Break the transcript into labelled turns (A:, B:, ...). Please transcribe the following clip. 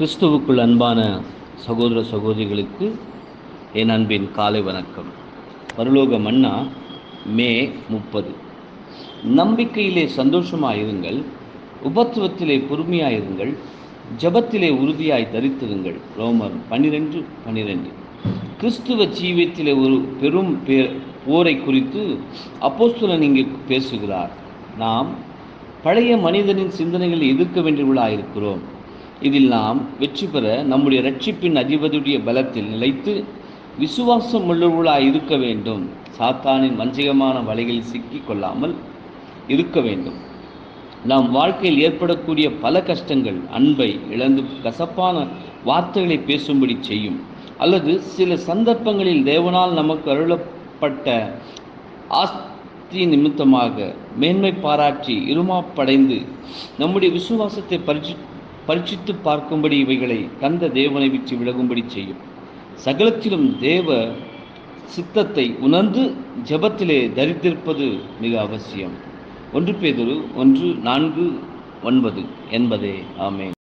A: கிறிஸ்துவுக்குள் அன்பான சகோதர சகோதரிகளுக்கு என் அன்பின் காலை வணக்கம் பரலோக மன்னா மே முப்பது நம்பிக்கையிலே சந்தோஷமாயிருங்கள் உபத்துவத்திலே பொறுமையாயிருங்கள் ஜபத்திலே உறுதியாய் தரித்திருங்கள் ரோமர் பன்னிரெண்டு பன்னிரெண்டு கிறிஸ்துவ ஜீவியத்திலே ஒரு பெரும் பே போரை குறித்து அப்போஸ்தலன் இங்கே பேசுகிறார் நாம் பழைய மனிதனின் சிந்தனைகளை எதிர்க்க வேண்டியவர்களாயிருக்கிறோம் இதில் நாம் வெற்றி பெற நம்முடைய ரட்சிப்பின் அதிபதியுடைய பலத்தில் நிலைத்து விசுவாசம் உள்ளவர்களாய் இருக்க வேண்டும் சாத்தானின் வஞ்சகமான வலைகளில் சிக்கிக் கொள்ளாமல் இருக்க வேண்டும் நாம் வாழ்க்கையில் ஏற்படக்கூடிய பல கஷ்டங்கள் அன்பை இழந்து கசப்பான வார்த்தைகளை பேசும்படி செய்யும் அல்லது சில சந்தர்ப்பங்களில் தேவனால் நமக்கு அருளப்பட்ட ஆஸ்தி நிமித்தமாக மேன்மை பாராட்டி இருமாப்படைந்து நம்முடைய விசுவாசத்தை பரிச்சு பரீட்சித்து பார்க்கும்படி இவைகளை தந்த தேவனை விட்டு விலகும்படி செய்யும் சகலத்திலும் தேவ சித்தத்தை உணர்ந்து ஜபத்திலே தரித்திருப்பது மிக அவசியம் ஒன்று பேதுரு ஒன்று நான்கு ஒன்பது என்பதே ஆமே